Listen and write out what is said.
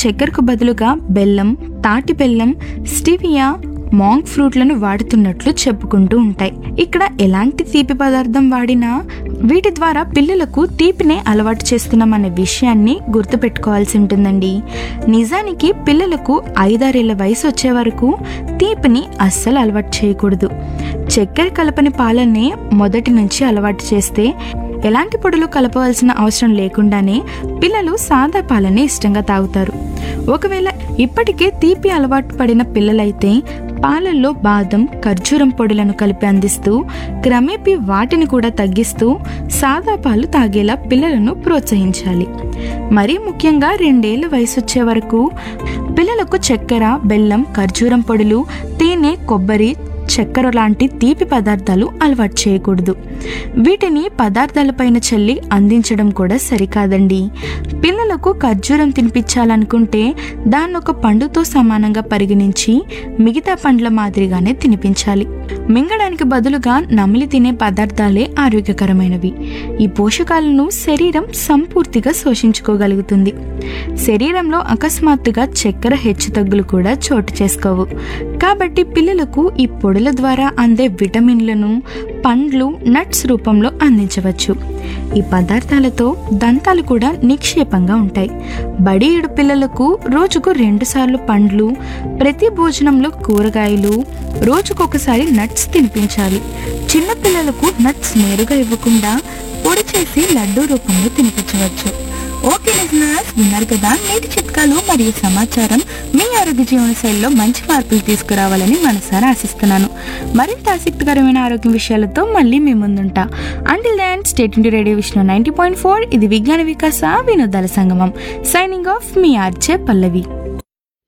చక్కెరకు బదులుగా బెల్లం తాటి బెల్లం స్టివియా మాంక్ ఫ్రూట్లను వాడుతున్నట్లు చెప్పుకుంటూ ఉంటాయి ఇక్కడ ఎలాంటి తీపి పదార్థం వాడినా వీటి ద్వారా పిల్లలకు తీపినే అలవాటు చేస్తున్నామనే విషయాన్ని గుర్తుపెట్టుకోవాల్సి ఉంటుందండి నిజానికి పిల్లలకు ఐదారేళ్ల వయసు వచ్చే వరకు తీపిని అస్సలు అలవాటు చేయకూడదు చక్కెర కలపని పాలనే మొదటి నుంచి అలవాటు చేస్తే ఎలాంటి పొడులు కలపవలసిన అవసరం లేకుండానే పిల్లలు సాదా పాలనే ఇష్టంగా తాగుతారు ఒకవేళ ఇప్పటికే తీపి అలవాటు పడిన పిల్లలైతే పాలల్లో బాదం ఖర్జూరం పొడులను కలిపి అందిస్తూ క్రమేపీ వాటిని కూడా తగ్గిస్తూ సాదా పాలు తాగేలా పిల్లలను ప్రోత్సహించాలి మరీ ముఖ్యంగా రెండేళ్ల వయసు వచ్చే వరకు పిల్లలకు చక్కెర బెల్లం ఖర్జూరం పొడులు తేనె కొబ్బరి చక్కెర లాంటి తీపి పదార్థాలు అలవాటు చేయకూడదు వీటిని పదార్థాలపైన చల్లి అందించడం కూడా సరికాదండి పిల్లలకు ఖర్జూరం తినిపించాలనుకుంటే దాన్ని ఒక పండుతో సమానంగా పరిగణించి మిగతా పండ్ల మాదిరిగానే తినిపించాలి మింగడానికి బదులుగా నమిలి తినే పదార్థాలే ఆరోగ్యకరమైనవి ఈ పోషకాలను శరీరం సంపూర్తిగా శోషించుకోగలుగుతుంది శరీరంలో అకస్మాత్తుగా చక్కెర హెచ్చుతగ్గులు కూడా చోటు చేసుకోవు కాబట్టి పిల్లలకు ఈ పొడుల ద్వారా అందే విటమిన్లను పండ్లు నట్స్ రూపంలో అందించవచ్చు ఈ పదార్థాలతో దంతాలు కూడా నిక్షేపంగా ఉంటాయి బడి ఏడు పిల్లలకు రోజుకు రెండుసార్లు పండ్లు ప్రతి భోజనంలో కూరగాయలు రోజుకొకసారి నట్స్ తినిపించాలి చిన్న పిల్లలకు నట్స్ నేరుగా ఇవ్వకుండా పొడి చేసి లడ్డూ రూపంలో తినిపించవచ్చు ఓకే లిజనర్స్ విన్నారు కదా నేటి చిట్కాలు మరియు సమాచారం మీ ఆరోగ్య జీవన శైలిలో మంచి మార్పులు తీసుకురావాలని మనసారా ఆశిస్తున్నాను మరింత ఆసక్తికరమైన ఆరోగ్య విషయాలతో మళ్ళీ మీ ముందుంటా అంటిల్ దాన్ స్టేట్ ఇంటి radio Vishnu ninety point four ఇది విజ్ఞాన వికాస వినోదాల సంగమం సైనింగ్ ఆఫ్ మీ ఆర్చే పల్లవి